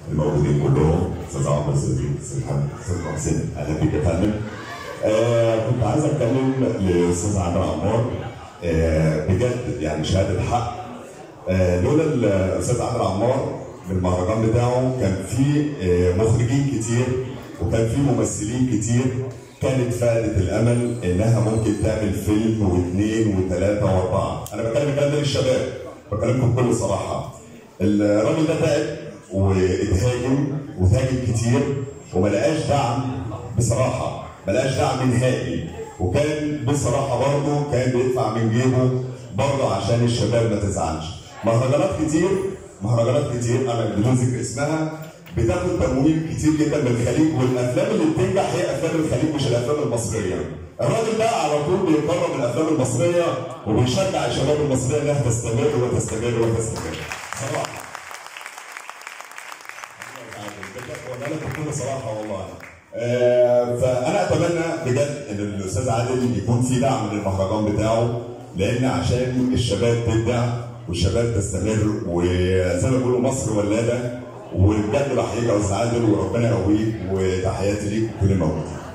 الموجودين كلهم استاذ عمرو صديق استاذ محمد استاذ حسين اهلا بيك يا فندم آه كنت عايز اتكلم لاستاذ عمرو عمار آه بجد يعني شهاده حق آه لولا الاستاذ عمرو عمار بالمهرجان بتاعه كان في آه مخرجين كتير وكان في ممثلين كتير كانت فقدت الامل انها ممكن تعمل فيلم واثنين وثلاثه واربعه، انا بتكلم الكلام ده للشباب بكلمكم بكل صراحه. الراجل ده تعب واتهاجم وتهاجم كتير وما لقاش دعم بصراحه، ما لقاش دعم نهائي وكان بصراحه برضه كان بيدفع من جيبه برضه عشان الشباب ما تزعلش. مهرجانات كتير مهرجانات كتير انا بدون ذكر اسمها بتاخد تمويل كتير جدا من الخليج والافلام اللي بتنجح هي افلام الخليج مش الافلام المصريه. الراجل ده على طول بيكرم الافلام المصريه وبيشجع الشباب المصريه انها تستمر وتستمر وتستمر. صراحه. والله بكل صراحه والله. آه فانا اتمنى بجد ان الاستاذ عادل يكون في دعم للمهرجان بتاعه لان عشان الشباب تبدع والشباب تستمر وزي ما بيقولوا مصر ولاده وبجد بحييك يا استاذ عادل وربنا يقويك وتحياتي ليك وكل موجود